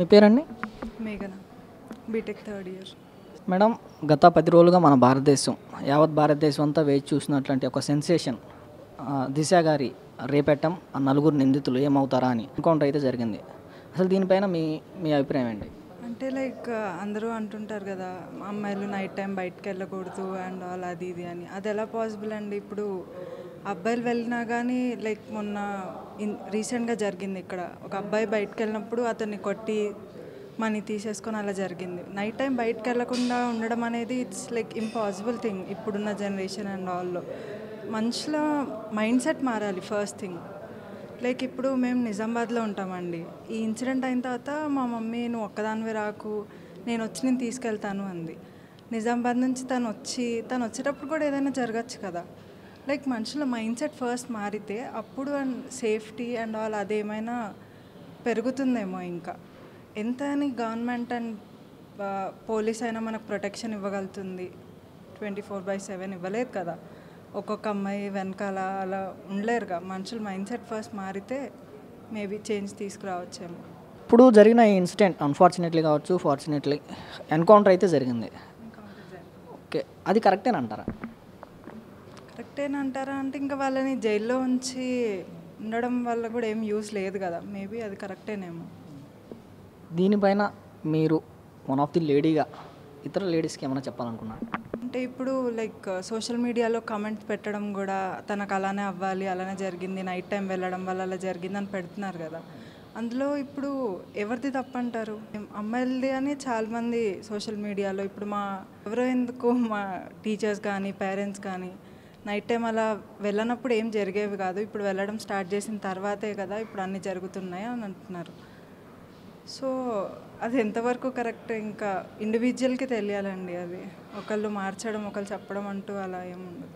మీ పేరండి మేఘన BTech third year madam గత పది రోజులుగా మన భారతదేశం యావత్ భారతదేశం అంతా వేచి చూసినట్లాంటి ఒక సెన్సేషన్ దిశ గారి రేపెట్టం ఆ నలుగురు నిందితులు ఏమవుతారా అని ఎన్కౌంటర్ అయితే జరిగింది అసలు దీనిపైన మీ మీ అభిప్రాయం ఏంటి అంటే లైక్ అందరూ అంటుంటారు కదా అమ్మాయిలు నైట్ టైం బయటకు వెళ్ళకూడదు అండ్ ఆల్ అది ఇది అని అది ఎలా పాసిబుల్ అండి ఇప్పుడు అబ్బాయిలు వెళ్ళినా కానీ లైక్ మొన్న ఇన్ రీసెంట్గా జరిగింది ఇక్కడ ఒక అబ్బాయి బయటకు వెళ్ళినప్పుడు అతన్ని కొట్టి మనీ తీసేసుకొని అలా జరిగింది నైట్ టైం బయటకు వెళ్ళకుండా ఉండడం అనేది ఇట్స్ లైక్ ఇంపాసిబుల్ థింగ్ ఇప్పుడున్న జనరేషన్ అండ్ ఆల్లో మనుషుల మైండ్ సెట్ మారాలి ఫస్ట్ థింగ్ లైక్ ఇప్పుడు మేము నిజామాబాద్లో ఉంటామండి ఈ ఇన్సిడెంట్ అయిన తర్వాత మా మమ్మీ నువ్వు ఒక్కదానివే రాకు నేను వచ్చి నేను తీసుకెళ్తాను అంది నిజామాబాద్ నుంచి తను వచ్చి తను వచ్చేటప్పుడు కూడా ఏదైనా జరగచ్చు కదా లైక్ మనుషుల మైండ్ సెట్ ఫస్ట్ మారితే అప్పుడు అండ్ సేఫ్టీ అండ్ ఆల్ అదేమైనా పెరుగుతుందేమో ఇంకా ఎంత అని గవర్నమెంట్ అండ్ పోలీస్ అయినా మనకు ప్రొటెక్షన్ ఇవ్వగలుగుతుంది ట్వంటీ ఫోర్ బై సెవెన్ ఇవ్వలేదు కదా ఒక్కొక్క అమ్మాయి వెనకాల అలా ఉండలేరుగా మనుషుల మైండ్ సెట్ ఫస్ట్ మారితే మేబీ చేంజ్ తీసుకురావచ్చేమో ఇప్పుడు జరిగిన ఈ ఇన్సిడెంట్ అన్ఫార్చునేట్లీ కావచ్చు ఫార్చునేట్లీ ఎన్కౌంటర్ అయితే జరిగింది ఓకే అది కరెక్టేనంటారా కరెక్టేనంటారా అంటే ఇంకా వాళ్ళని జైల్లో ఉంచి ఉండడం వల్ల కూడా ఏం యూస్ లేదు కదా మేబీ అది కరెక్టేనేమో దీనిపైన మీరు వన్ ఆఫ్ ది లేడీగా ఇతర లేడీస్కి ఏమైనా చెప్పాలనుకున్నారు అంటే ఇప్పుడు లైక్ సోషల్ మీడియాలో కమెంట్ పెట్టడం కూడా తనకు అలానే అవ్వాలి అలానే జరిగింది నైట్ టైం వెళ్ళడం వల్ల అలా జరిగింది అని పెడుతున్నారు కదా అందులో ఇప్పుడు ఎవరిది తప్పంటారు అమ్మాయిలది అని చాలామంది సోషల్ మీడియాలో ఇప్పుడు మా ఎవరో ఎందుకు మా టీచర్స్ కానీ పేరెంట్స్ కానీ నైట్ టైం అలా వెళ్ళనప్పుడు ఏం జరిగేవి కాదు ఇప్పుడు వెళ్ళడం స్టార్ట్ చేసిన తర్వాతే కదా ఇప్పుడు అన్నీ జరుగుతున్నాయి అని అంటున్నారు సో అది ఎంతవరకు కరెక్ట్ ఇంకా ఇండివిజువల్కి తెలియాలండి అది ఒకళ్ళు మార్చడం ఒకళ్ళు చెప్పడం అంటూ అలా ఏముండదు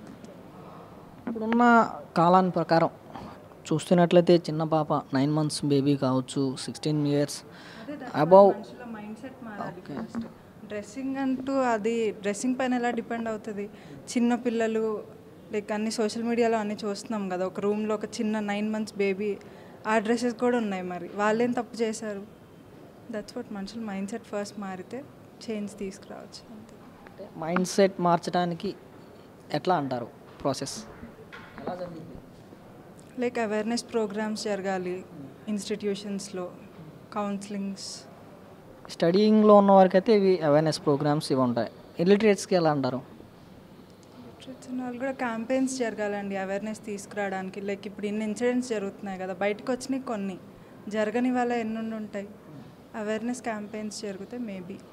ఇప్పుడున్న కాలాన్ని ప్రకారం చూస్తున్నట్లయితే చిన్న పాప నైన్ మంత్స్ బేబీ కావచ్చు సిక్స్టీన్ ఇయర్స్ అబౌవ్ మనుషుల మైండ్ సెట్ మారాలి ఫస్ట్ డ్రెస్సింగ్ అంటూ అది డ్రెస్సింగ్ పైన ఎలా డిపెండ్ అవుతుంది చిన్న పిల్లలు లైక్ అన్ని సోషల్ మీడియాలో అన్ని చూస్తున్నాం కదా ఒక రూమ్లో ఒక చిన్న నైన్ మంత్స్ బేబీ ఆ డ్రెస్సెస్ కూడా ఉన్నాయి మరి వాళ్ళేం తప్పు చేశారు దట్స్ వాట్ మనుషుల మైండ్ సెట్ ఫస్ట్ మారితే చేంజ్ తీసుకురావచ్చు అంతే మైండ్ సెట్ మార్చడానికి ఎట్లా అంటారు ప్రాసెస్ ఎలా జరిగింది లైక్ అవేర్నెస్ ప్రోగ్రామ్స్ జరగాలి ఇన్స్టిట్యూషన్స్లో కౌన్సిలింగ్స్ స్టడీయింగ్లో ఉన్న వారికి అయితే ఇవి అవేర్నెస్ ప్రోగ్రామ్స్ ఇవి ఉంటాయి ఇలిటరేట్స్కి ఎలా అంటారు వచ్చిన వాళ్ళు కూడా క్యాంపెయిన్స్ జరగాలండి అవేర్నెస్ తీసుకురావడానికి లైక్ ఇప్పుడు ఇన్ని ఇన్సిడెంట్స్ జరుగుతున్నాయి కదా బయటకు వచ్చినాయి కొన్ని జరగని వాళ్ళ ఎన్ని ఉంటాయి అవేర్నెస్ క్యాంపెయిన్స్ జరిగితే మేబీ